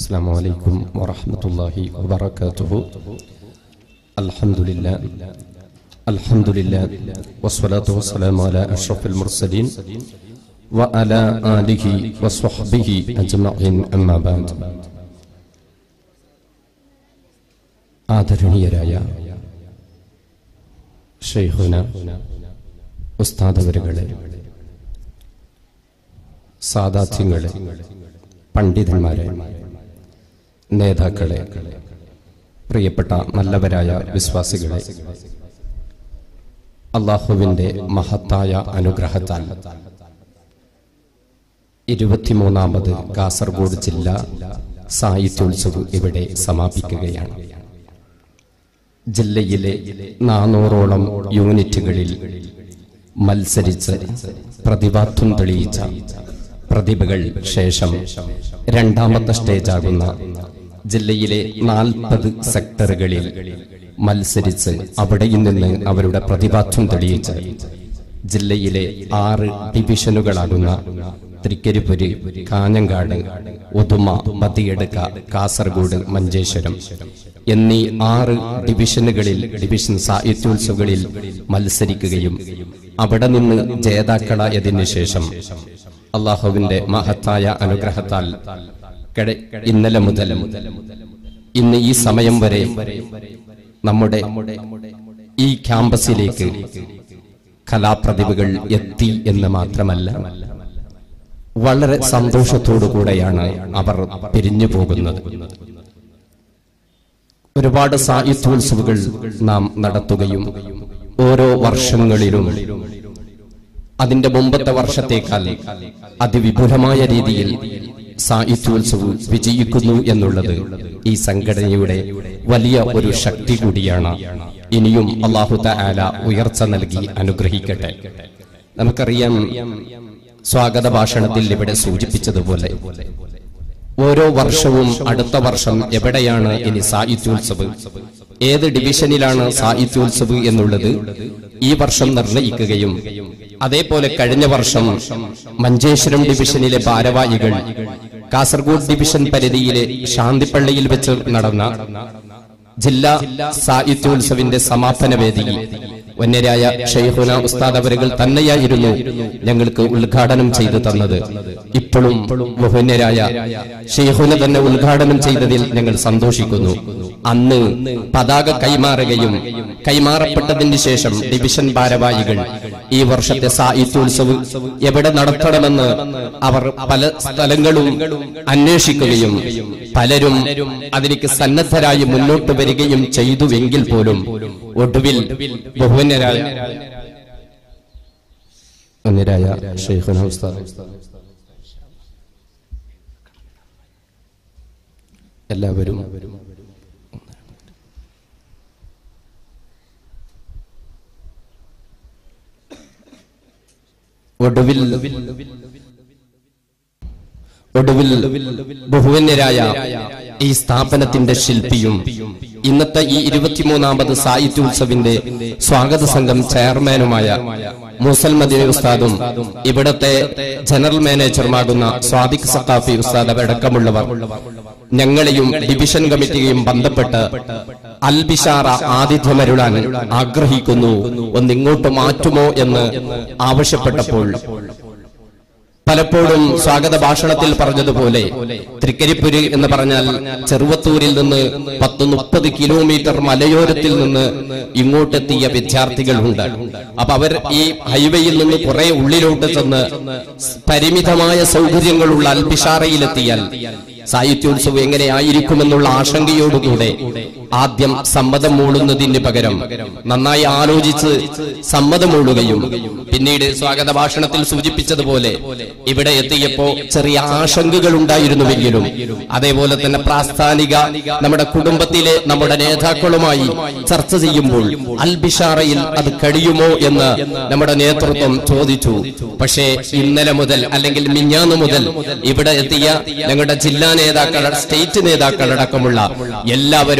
السلام عليكم ورحمة الله وبركاته الحمد لله الحمد لله والصلاة والسلام على أشرف المرسلين وعلى آله وصحبه أجمعين أما بعد ആദരണീയരായ ഷെയ്ഖുന ഉസ്താദവരുകളെ സാദാത്യങ്ങളെ പണ്ഡിതന്മാരെ നേതാക്കളെ പ്രിയപ്പെട്ട നല്ലവരായ വിശ്വാസികളെ അള്ളാഹുവിന്റെ മഹത്തായ അനുഗ്രഹത്താൽ ഇരുപത്തിമൂന്നാമത് കാസർഗോഡ് ജില്ലാ സാഹിത്യോത്സവം ഇവിടെ സമാപിക്കുകയാണ് ജില്ലയിലെ നാനൂറോളം യൂണിറ്റുകളിൽ മത്സരിച്ച് പ്രതിഭാത്വം തെളിയിച്ച പ്രതിഭകൾ ശേഷം രണ്ടാമത്തെ സ്റ്റേജാകുന്ന ജില്ലയിലെ നാൽപ്പത് സെക്ടറുകളിൽ മത്സരിച്ച് അവിടെയിൽ നിന്ന് അവരുടെ പ്രതിഭാത്വം തെളിയിച്ച് ജില്ലയിലെ ആറ് ഡിവിഷനുകളാകുന്ന തൃക്കരിപ്പുരി കാഞ്ഞങ്കാട് ഉദുമ മതിയെടുക്ക കാസർഗോഡ് മഞ്ചേശ്വരം എന്നീ ആറ് ഡിവിഷനുകളിൽ ഡിവിഷൻ സാഹിത്യോത്സവങ്ങളിൽ മത്സരിക്കുകയും അവിടെ നിന്ന് ജേതാക്കളായതിനു ശേഷം അള്ളാഹുവിന്റെ മഹത്തായ അനുഗ്രഹത്താൽ കട- ഇന്നലെ മുതൽ ഇന്ന് ഈ സമയം വരെ നമ്മുടെ ഈ ക്യാമ്പസിലേക്ക് കലാപ്രതിഭകൾ എത്തി എന്ന് മാത്രമല്ല വളരെ സന്തോഷത്തോടു കൂടെയാണ് അവർ പിരിഞ്ഞു പോകുന്നത് ഒരുപാട് സാഹിത്യോത്സവങ്ങൾ നാം നടത്തുകയും ഓരോ വർഷങ്ങളിലും അതിന്റെ മുമ്പത്തെ വർഷത്തേക്കാൾ അതിവിപുലമായ രീതിയിൽ സാഹിത്യോത്സവം വിജയിക്കുന്നു എന്നുള്ളത് ഈ സംഘടനയുടെ വലിയ ഒരു ശക്തി കൂടിയാണ് ഇനിയും അള്ളാഹു തആല ഉയർച്ച നൽകി അനുഗ്രഹിക്കട്ടെ നമുക്കറിയാം സ്വാഗത ഭാഷണത്തിൽ ഇവിടെ സൂചിപ്പിച്ചതുപോലെ ഓരോ വർഷവും അടുത്ത വർഷം എവിടെയാണ് ഇനി സാഹിത്യോത്സവ് ഏത് ഡിവിഷനിലാണ് സാഹിത്യോത്സവ് എന്നുള്ളത് ഈ വർഷം നിർണയിക്കുകയും അതേപോലെ കഴിഞ്ഞ വർഷം മഞ്ചേശ്വരം ഡിവിഷനിലെ ഭാരവാഹികൾ കാസർഗോഡ് ഡിവിഷൻ പരിധിയിലെ ശാന്തിപ്പള്ളിയിൽ വെച്ച് നടന്ന ജില്ലാ സാഹിത്യോത്സവിന്റെ സമാപന വേദി വന്യരായ ഷെയ്ഖുന ഉസ്താദ് അവരുകൾ തന്നെയായിരുന്നു ഞങ്ങൾക്ക് ഉദ്ഘാടനം ചെയ്തു തന്നത് ഇപ്പോഴും ബഹുന്യരായ ഷെയ്ഖുന തന്നെ ഉദ്ഘാടനം ചെയ്തതിൽ ഞങ്ങൾ സന്തോഷിക്കുന്നു അന്ന് പതാക കൈമാറുകയും കൈമാറപ്പെട്ടതിന് ശേഷം ഡിവിഷൻ ഭാരവാഹികൾ ഈ വർഷത്തെ സാഹിത്യോത്സവ് എവിടെ നടത്തണമെന്ന് അവർ പല സ്ഥലങ്ങളും അന്വേഷിക്കുകയും പലരും അതിലേക്ക് സന്നദ്ധരായി മുന്നോട്ട് വരികയും ചെയ്തുവെങ്കിൽ പോലും ഒടുവിൽ ബഹുവന്യരായ വന്യരായ ഷെയ്ഖുന ഉസ്താദ് എല്ലാവരും ഒടുവിൽ ഒടുവിൽ ബഹുവന്യരായ ഈ സ്ഥാപനത്തിന്റെ ശില്പിയും ഇന്നത്തെ ഈ ഇരുപത്തിമൂന്നാമത് സാഹിത്യോത്സവിന്റെ സ്വാഗത സംഘം ചെയർമാനുമായ മുസൽ മദീന ഉസ്താദും ഇവിടത്തെ ജനറൽ മാനേജറുമാകുന്ന സ്വാദിഖ് സഖാഫി ഉസ്താദ് അടക്കമുള്ളവർ ഞങ്ങളെയും ഡിവിഷൻ കമ്മിറ്റിയെയും ബന്ധപ്പെട്ട് അൽബിഷാറ ആതിഥ്യമരുളാൻ ആഗ്രഹിക്കുന്നു ഒന്നിങ്ങോട്ട് മാറ്റുമോ എന്ന് ആവശ്യപ്പെട്ടപ്പോൾ പലപ്പോഴും സ്വാഗത ഭാഷണത്തിൽ പറഞ്ഞതുപോലെ തൃക്കരിപ്പുരി എന്ന് പറഞ്ഞാൽ ചെറുവത്തൂരിൽ നിന്ന് പത്ത് മുപ്പത് കിലോമീറ്റർ മലയോരത്തിൽ നിന്ന് ഇങ്ങോട്ടെത്തിയ വിദ്യാർത്ഥികളുണ്ട് അപ്പൊ അവർ ഈ ഹൈവേയിൽ നിന്ന് കുറെ ഉള്ളിലോട്ട് ചെന്ന് പരിമിതമായ സൗകര്യങ്ങളുള്ള അൽബിഷാറയിലെത്തിയാൽ സാഹിത്യോത്സവം എങ്ങനെ ആയിരിക്കുമെന്നുള്ള ആശങ്കയോടുകൂടെ ആദ്യം സമ്മതം മൂളുന്നതിന് പകരം നന്നായി ആലോചിച്ച് സമ്മതം മൂളുകയും പിന്നീട് സ്വാഗത ഭാഷണത്തിൽ സൂചിപ്പിച്ചതുപോലെ ഇവിടെ എത്തിയപ്പോ ചെറിയ ആശങ്കകൾ ഉണ്ടായിരുന്നുവെങ്കിലും അതേപോലെ തന്നെ പ്രാസ്ഥാനിക നമ്മുടെ കുടുംബത്തിലെ നമ്മുടെ നേതാക്കളുമായി ചർച്ച ചെയ്യുമ്പോൾ അൽബിഷാറയിൽ അത് കഴിയുമോ എന്ന് നമ്മുടെ നേതൃത്വം ചോദിച്ചു പക്ഷേ ഇന്നലെ മുതൽ അല്ലെങ്കിൽ മിഞ്ഞാന്ന് മുതൽ ഇവിടെ എത്തിയ ഞങ്ങളുടെ ജില്ലാ നേതാക്കൾ സ്റ്റേറ്റ് നേതാക്കൾ അടക്കമുള്ള എല്ലാവരും വളരെ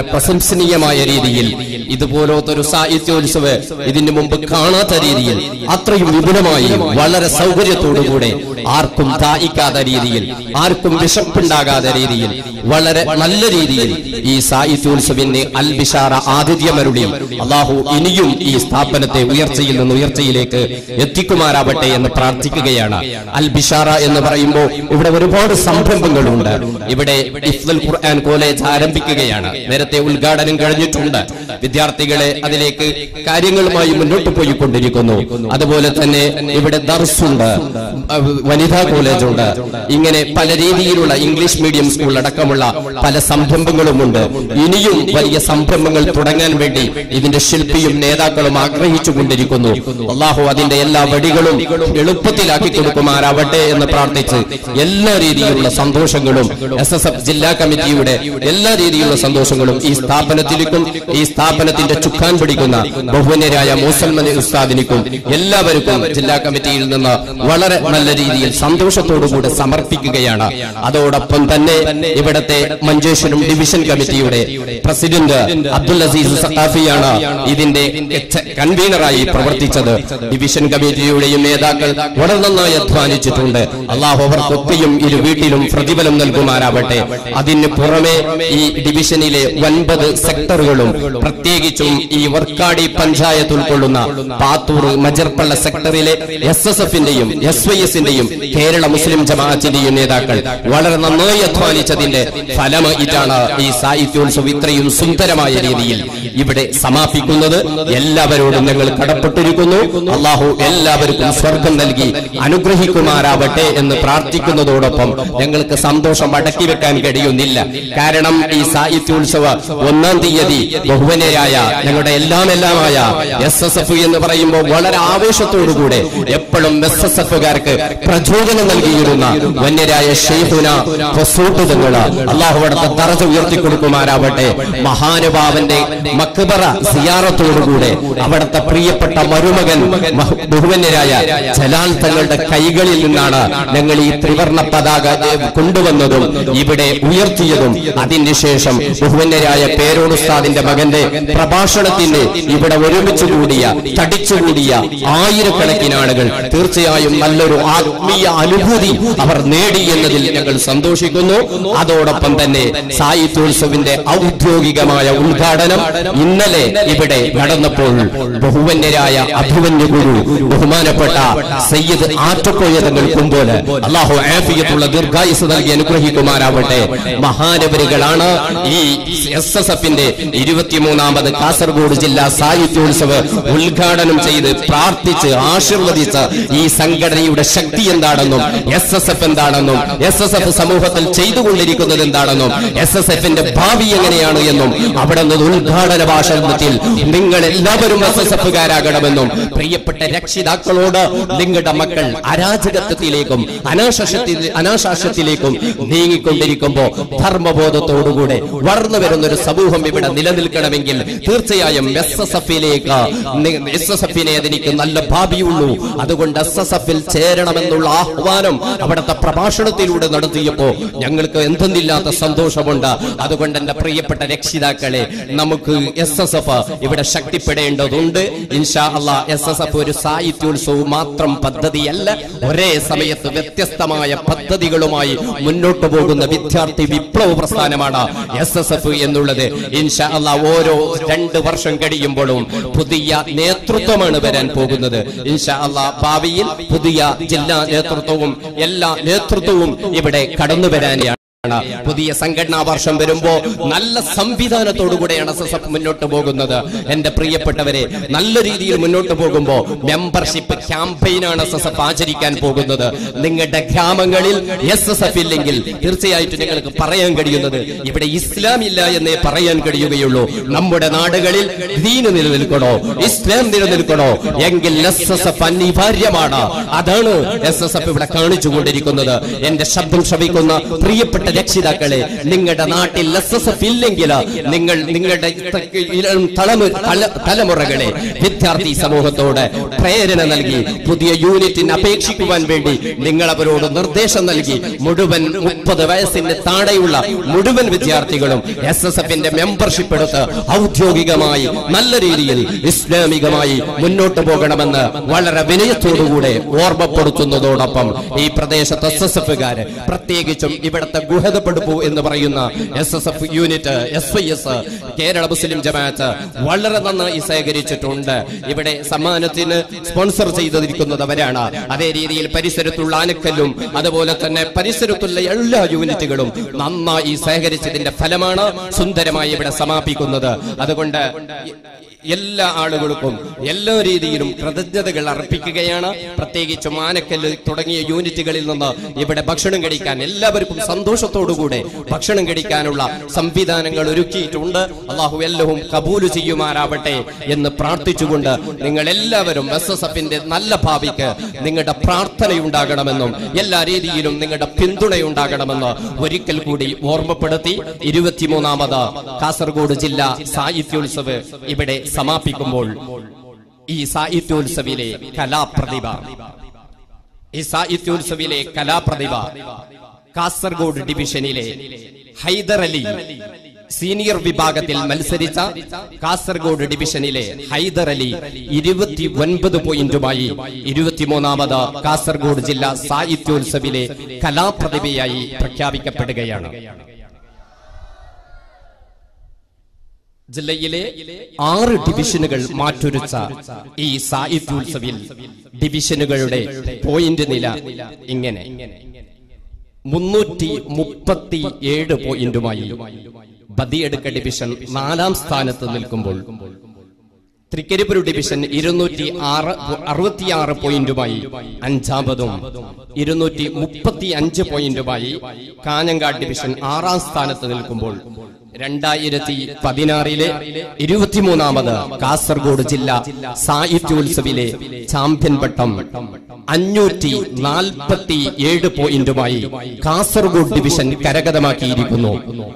പ്രശംസനീയമായ രീതിയിൽ ഇതുപോലത്തെ ഒരു സാഹിത്യോത്സവ ഇതിനു മുമ്പ് കാണാത്ത രീതിയിൽ അത്രയും വിപുലമായി വളരെ സൗകര്യത്തോടുകൂടെ ആർക്കും ദാഹിക്കാത്ത രീതിയിൽ ആർക്കും വിശപ്പുണ്ടാകാത്ത രീതിയിൽ വളരെ നല്ല രീതിയിൽ ഈ സാഹിത്യോത്സവിന് അൽ ബിഷാറ ആതിഥ്യമരുളി അള്ളാഹു ഇനിയും ഈ സ്ഥാപനത്തെ ഉയർച്ചയിൽ നിന്ന് ഉയർച്ചയിലേക്ക് എത്തിക്കുമാറാവട്ടെ എന്ന് പ്രാർത്ഥിക്കുകയാണ് അൽ ബിഷാറ എന്ന് പറയുമ്പോൾ ഇവിടെ ഒരുപാട് സംരംഭങ്ങളുണ്ട് ഇവിടെ ഇഫ്ദൽ ഖുർആൻ കോളേജ് ആരംഭിക്കുകയാണ് നേരത്തെ ഉദ്ഘാടനം കഴിഞ്ഞിട്ടുണ്ട് വിദ്യാർത്ഥികളെ അതിലേക്ക് കാര്യങ്ങളുമായി മുന്നോട്ട് പോയിക്കൊണ്ടിരിക്കുന്നു അതുപോലെ തന്നെ ഇവിടെ ദർസുണ്ട് അഹ് വനിതാ കോളേജുണ്ട് ഇങ്ങനെ പല രീതിയിലുള്ള ഇംഗ്ലീഷ് മീഡിയം സ്കൂൾ അടക്കമുള്ള പല സംരംഭങ്ങളുമുണ്ട് ഇനിയും വലിയ സംരംഭങ്ങൾ തുടങ്ങാൻ വേണ്ടി ഇതിന്റെ ശില്പിയും നേതാക്കളും ആഗ്രഹിച്ചു കൊണ്ടിരിക്കുന്നു അള്ളാഹു അതിന്റെ എല്ലാ വഴികളും എളുപ്പത്തിലാക്കി കൊടുക്കുമാറാവട്ടെ എന്ന് പ്രാർത്ഥിച്ച് എല്ലാ രീതിയിലുള്ള സന്തോഷങ്ങളും എസ് എസ് എഫ് ജില്ലാ കമ്മിറ്റിയുടെ എല്ലാ രീതിയിലുള്ള സന്തോഷങ്ങളും ഈ സ്ഥാപനത്തിലേക്കും ഈ സ്ഥാപനത്തിന്റെ ചുക്കാൻ പിടിക്കുന്ന ബഹുവന്യരായ മൂസൽമൻ ഉസ്താദിനിക്കും എല്ലാവർക്കും ജില്ലാ കമ്മിറ്റിയിൽ നിന്ന് വളരെ നല്ല രീതിയിൽ സന്തോഷത്തോടുകൂടി സമർപ്പിക്കുകയാണ് അതോടൊപ്പം തന്നെ ഇവിടത്തെ Manjeshwaram division committee president Abdul Azeez സഖാഫിയാണ് ഇതിന്റെ കൺവീനറായി പ്രവർത്തിച്ചത് ഡിവിഷൻ കമ്മിറ്റിയുടെയും നേതാക്കൾ വളരെ നന്നായി അധ്വാനിച്ചിട്ടുണ്ട് അള്ളാഹു അവർക്കൊക്കെയും ഇരു വീട്ടിലും പ്രതിഫലം നൽകുമാറാവട്ടെ അതിന് പുറമെ ഈ ഡിവിഷനിലെ ഒൻപത് സെക്ടറുകളും പ്രത്യേകിച്ചും ഈ വർക്കാടി പഞ്ചായത്ത് ഉൾക്കൊള്ളുന്ന പാത്തൂർ മജർപ്പള്ള സെക്ടറിലെ എസ് എസ് എഫിന്റെയും എസ് വൈ എസിന്റെയും കേരള മുസ്ലിം ജമാഅത്തിന്റെയും നേതാക്കൾ വളരെ നന്നായി അധ്വാനിച്ചതിന്റെ ഫലമായിട്ടാണ് ഈ സാഹിത്യോത്സവം ഇത്രയും സുന്ദരമായ രീതിയിൽ ഇവിടെ സമാപിക്കുന്നത് എല്ലാവരോടും ഞങ്ങൾ കടപ്പെട്ടിരിക്കുന്നു അള്ളാഹു എല്ലാവർക്കും സ്വർഗം നൽകി അനുഗ്രഹിക്കുമാറാവട്ടെ എന്ന് പ്രാർത്ഥിക്കുന്നതോടൊപ്പം ഞങ്ങൾക്ക് സന്തോഷം അടക്കി വെക്കാൻ കഴിയുന്നില്ല കാരണം ഈ സാഹിത്യോത്സവ ഒന്നാം തീയതി ബഹുവനരായ ഞങ്ങളുടെ എല്ലാം എല്ലാമായ എസ് എസ് എഫ് എന്ന് പറയുമ്പോൾ വളരെ ആവേശത്തോടുകൂടെ എപ്പോഴും എസ് എസ് എഫുകാർക്ക് പ്രചോദനം നൽകിയിരുന്ന വന്യരായ ഷെയ്ഖുന ഫസൂട്ട് തങ്ങള് അള്ളാഹു അവിടുത്തെ തറച്ച് ഉയർത്തി കൊടുക്കുമാരാവട്ടെ മഹാനുഭാവന്റെ മക്ബറ സിയാറത്തോടുകൂടെ അവിടുത്തെ പ്രിയപ്പെട്ട മരുമകൻ മഹ- ബഹുവന്യരായ ജലാൽ തങ്ങളുടെ കൈകളിൽ നിന്നാണ് ഞങ്ങൾ ഈ ത്രിവർണ പതാക ഏ, കൊണ്ടുവന്നതും ഇവിടെ ഉയർത്തിയതും അതിനുശേഷം ബഹുവന്യരായ പേരോടുസ്താദിന്റെ മകന്റെ പ്രഭാഷണത്തിന് ഇവിടെ ഒരുമിച്ച് കൂടിയ തടിച്ചുകൂടിയ ആയിരക്കണക്കിന് ആളുകൾ തീർച്ചയായും നല്ലൊരു ആത്മീയ അനുഭൂതി അവർ നേടി എന്നതിൽ ഞങ്ങൾ സന്തോഷിക്കുന്നു അതോടൊപ്പം തന്നെ സാഹിത്യോത്സവിന്റെ ഔദ്യോഗികമായ ഉദ്ഘാടനം ഇന്നലെ ഇവിടെ നടന്നപ്പോൾ ബഹുവന്യരായ അഭിമന്യു ഗുരു ബഹുമാനപ്പെട്ട സയ്യിദ് ആറ്റക്കോയ തങ്ങൾ കുമ്പോല് അള്ളാഹു ആഫിയത്തുള്ള ദീർഘായുസ് നൽകി അനുഗ്രഹിക്കുമാരാവട്ടെ മഹാനവരുകളാണ് ഈ എസ് എസ് എഫിന്റെ ഇരുപത്തിമൂന്നാമത് കാസർഗോഡ് ജില്ലാ സാഹിത്യോത്സവ ഉദ്ഘാടനം ചെയ്ത് പ്രാർത്ഥിച്ച് ആശീർവദിച്ച് ഈ സംഘടനയുടെ ശക്തി എന്താണെന്നും എസ് എസ് എഫ് എന്താണെന്നും എസ് എസ് എഫ് സമൂഹത്തിൽ ചെയ്തുകൊണ്ടിരിക്കുന്നത് എന്താണെന്നും എസ് എസ് എഫിന്റെ ഭാവി എങ്ങനെയാണ് എന്നും അവിടെ നിന്ന് ഉദ്ഘാടന ഭാഷണത്തിൽ നിങ്ങൾ എല്ലാവരും എസ് എസ് എഫുകാരാകണമെന്നും പ്രിയപ്പെട്ട രക്ഷിതാക്കളോട് നിങ്ങളുടെ മക്കൾ അരാജകത്വത്തിലേക്കും അനാശാസ്യത്തിൽ അനാശാസ്യത്തിലേക്കും നീങ്ങിക്കൊണ്ടിരിക്കുമ്പോ ധർമ്മബോധത്തോടുകൂടെ വളർന്നു വരുന്ന ഒരു സമൂഹം ഇവിടെ നിലനിൽക്കണമെങ്കിൽ തീർച്ചയായും എസ് എസ് എഫിലേക്ക് എസ് എസ് എഫിനെ അതിനിക്ക് നല്ല ഭാവിയുള്ളൂ അതുകൊണ്ട് എസ് എസ് എഫിൽ ചേരണമെന്നുള്ള ആഹ്വാനം അവിടുത്തെ പ്രഭാഷണത്തിലൂടെ നടത്തിയപ്പോ ഞങ്ങൾക്ക് എന്തെന്നില്ലാത്ത സന്തോഷമുണ്ട് അതുകൊണ്ട് എന്റെ പ്രിയപ്പെട്ട രക്ഷിതാക്കളെ നമുക്ക് എസ് എസ് എഫ് ഇവിടെ ശക്തിപ്പെടേണ്ടതുണ്ട് ഇൻഷാ അള്ളാ എസ് എസ് എഫ് ഒരു സാഹിത്യോത്സവം മാത്രം പദ്ധതിയല്ല ഒരേ സമയത്ത് വ്യത്യസ്തമായ പദ്ധതികളുമായി മുന്നോട്ട് പോകുന്ന വിദ്യാർത്ഥി വിപ്ലവ പ്രസ്ഥാനമാണ് എസ് എസ് എഫ് എന്നുള്ളത് ഇൻഷാ അള്ളാ ഓരോ രണ്ട് വർഷം കഴിയുമ്പോഴും പുതിയ നേതൃത്വമാണ് വരാൻ പോകുന്നത് ഇൻഷാ അള്ളാ ഭാവിയിൽ പുതിയ ജില്ലാ നേതൃത്വവും എല്ലാ നേതൃത്വവും ഇവിടെ കടന്നു വരാനാണ് പുതിയ സംഘടനാ വർഷം വരുമ്പോ നല്ല സംവിധാനത്തോടുകൂടെയാണ് എസ് എസ് എഫ് മുന്നോട്ട് പോകുന്നത് എന്റെ പ്രിയപ്പെട്ടവരെ നല്ല രീതിയിൽ മുന്നോട്ട് പോകുമ്പോ മെമ്പർഷിപ്പ് ക്യാമ്പയിനാണ് എസ് എസ് എഫ് ആചരിക്കാൻ പോകുന്നത് നിങ്ങളുടെ ഗ്രാമങ്ങളിൽ എസ് എസ് എഫ് ഇല്ലെങ്കിൽ തീർച്ചയായിട്ടും നിങ്ങൾക്ക് പറയാൻ കഴിയുന്നത് ഇവിടെ ഇസ്ലാം ഇല്ല എന്നേ പറയാൻ കഴിയുകയുള്ളൂ നമ്മുടെ നാടുകളിൽ ദീന് നിലനിൽക്കണോ ഇസ്ലാം നിലനിൽക്കണോ എങ്കിൽ എസ് എസ് എഫ് അനിവാര്യമാണ് അതാണ് എസ് എസ് എഫ് ഇവിടെ കാണിച്ചുകൊണ്ടിരിക്കുന്നത് എന്റെ ശബ്ദം ശ്രവിക്കുന്ന പ്രിയപ്പെട്ട രക്ഷിതാക്കളെ നിങ്ങളുടെ നാട്ടിൽ എസ് എസ് എഫ് ഇല്ലെങ്കിൽ നിങ്ങൾ നിങ്ങളുടെ ഇളം തലമു- തല- തലമുറകളെ വിദ്യാർത്ഥി സമൂഹത്തോട് പ്രേരണ നൽകി പുതിയ യൂണിറ്റിന് അപേക്ഷിക്കുവാൻ വേണ്ടി നിങ്ങൾ അവരോട് നിർദ്ദേശം നൽകി മുഴുവൻ മുപ്പത് വയസ്സിന് താഴെയുള്ള മുഴുവൻ വിദ്യാർത്ഥികളും എസ് എസ് എഫിന്റെ മെമ്പർഷിപ്പ് എടുത്ത് ഔദ്യോഗികമായി നല്ല രീതിയിൽ ഇസ്ലാമികമായി മുന്നോട്ട് പോകണമെന്ന് വളരെ വിനയത്തോടുകൂടെ ഓർമ്മപ്പെടുത്തുന്നതോടൊപ്പം ഈ പ്രദേശത്ത് എസ് എസ് എഫുകാര് പ്രത്യേകിച്ചും ഇവിടുത്തെ ഗുഹതപ്പെടുപ്പു എന്ന് പറയുന്ന S S F unit S I S Kerala Muslim ജമാഅത്ത് വളരെ നന്നായി സഹകരിച്ചിട്ടുണ്ട് ഇവിടെ സമ്മാനത്തിന് സ്പോൺസർ ചെയ്തിരിക്കുന്നത് അവരാണ് അതേ രീതിയിൽ പരിസരത്തുള്ള ആനക്കല്ലും അതുപോലെ തന്നെ പരിസരത്തുള്ള എല്ലാ യൂണിറ്റുകളും നന്നായി സഹകരിച്ചതിന്റെ ഫലമാണ് സുന്ദരമായി ഇവിടെ സമാപിക്കുന്നത് അതുകൊണ്ട് എല്ലാ ആളുകൾക്കും എല്ലാ രീതിയിലും കൃതജ്ഞതകൾ അർപ്പിക്കുകയാണ് പ്രത്യേകിച്ചും ആനക്കല്ല് തുടങ്ങിയ യൂണിറ്റുകളിൽ നിന്ന് ഇവിടെ ഭക്ഷണം കഴിക്കാൻ എല്ലാവർക്കും സന്തോഷത്തോടുകൂടെ ഭക്ഷണം കഴിക്കാനുള്ള സംവിധാനങ്ങൾ ഒരുക്കിയിട്ടുണ്ട് അള്ളാഹു എല്ലവും കബൂല് ചെയ്യുമാറാവട്ടെ എന്ന് പ്രാർത്ഥിച്ചുകൊണ്ട് നിങ്ങൾ എല്ലാവരും എസ് എസ് എഫിന്റെ നല്ല ഭാവിക്ക് നിങ്ങളുടെ പ്രാർത്ഥനയുണ്ടാകണമെന്നും എല്ലാ രീതിയിലും നിങ്ങളുടെ പിന്തുണയുണ്ടാകണമെന്ന് ഒരിക്കൽ കൂടി ഓർമ്മപ്പെടുത്തി ഇരുപത്തിമൂന്നാമത് കാസർഗോഡ് ജില്ലാ സാഹിത്യോത്സവ് ഇവിടെ സമാപിക്കുമ്പോൾ ഈ സാഹിത്യോത്സവിലെ കലാപ്രതിഭ ഈ സാഹിത്യോത്സവിലെ കലാപ്രതിഭ കാസർഗോഡ് ഡിവിഷനിലെ ഹൈദർ അലി സീനിയർ വിഭാഗത്തിൽ മത്സരിച്ച കാസർഗോഡ് ഡിവിഷനിലെ ഹൈദർ അലി ഇരുപത്തി ഒൻപത് പോയിന്റുമായി ഇരുപത്തിമൂന്നാമത് കാസർഗോഡ് ജില്ലാ സാഹിത്യോത്സവിലെ കലാപ്രതിഭയായി പ്രഖ്യാപിക്കപ്പെടുകയാണ് ജില്ലയിലെ ആറ് ഡിവിഷനുകൾ മാറ്റുരച്ച ഈ സാഹിത്യോത്സവിൽ ഡിവിഷനുകളുടെ പോയിന്റ് നില ഇങ്ങനെ മുന്നൂറ്റി മുപ്പത്തി ഏഴ് പോയിന്റുമായി ബദിയെടുക്ക ഡിവിഷൻ നാലാം സ്ഥാനത്ത് നിൽക്കുമ്പോൾ തൃക്കരിപ്പൂർ ഡിവിഷൻ ഇരുന്നൂറ്റി ആറ് അറുപത്തിയാറ് പോയിന്റുമായി അഞ്ചാമതും ഇരുന്നൂറ്റി മുപ്പത്തി അഞ്ച് പോയിന്റുമായി കാഞ്ഞങ്ങാട് ഡിവിഷൻ ആറാം സ്ഥാനത്ത് നിൽക്കുമ്പോൾ രണ്ടായിരത്തി പതിനാറിലെ ഇരുപത്തിമൂന്നാമത് കാസർഗോഡ് ജില്ല സാഹിത്യോത്സവിലെ ചാമ്പ്യൻ പട്ടം അഞ്ഞൂറ്റി നാൽപ്പത്തി ഏഴ് പോയിന്റുമായി കാസർഗോഡ് ഡിവിഷൻ കരഗതമാക്കിയിരിക്കുന്നു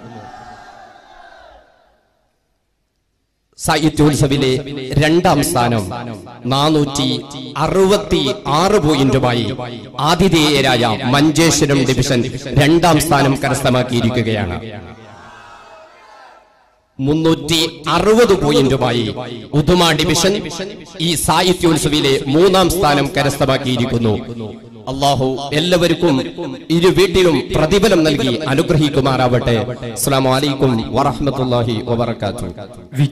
സാഹിത്യോത്സവിലെ രണ്ടാം സ്ഥാനം നാനൂറ്റി അറുപത്തി ആറ് പോയിന്റുമായി ആതിഥേയരായ മഞ്ചേശ്വരം ഡിവിഷൻ രണ്ടാം സ്ഥാനം കരസ്ഥമാക്കിയിരിക്കുകയാണ് മുന്നൂറ്റി അറുപത് പോയിന്റുമായി ഉദുമ ഡിവിഷൻ ഈ സാഹിത്യോത്സവിലെ മൂന്നാം സ്ഥാനം കരസ്ഥമാക്കിയിരിക്കുന്നു അള്ളാഹു എല്ലാവർക്കും ഇരു വീട്ടിലും പ്രതിഫലം നൽകി അനുഗ്രഹിക്കുമാറാവട്ടെ അസ്സാം വലൈക്കും വറഹമത്തല്ലാഹി വബർക്കാത്തു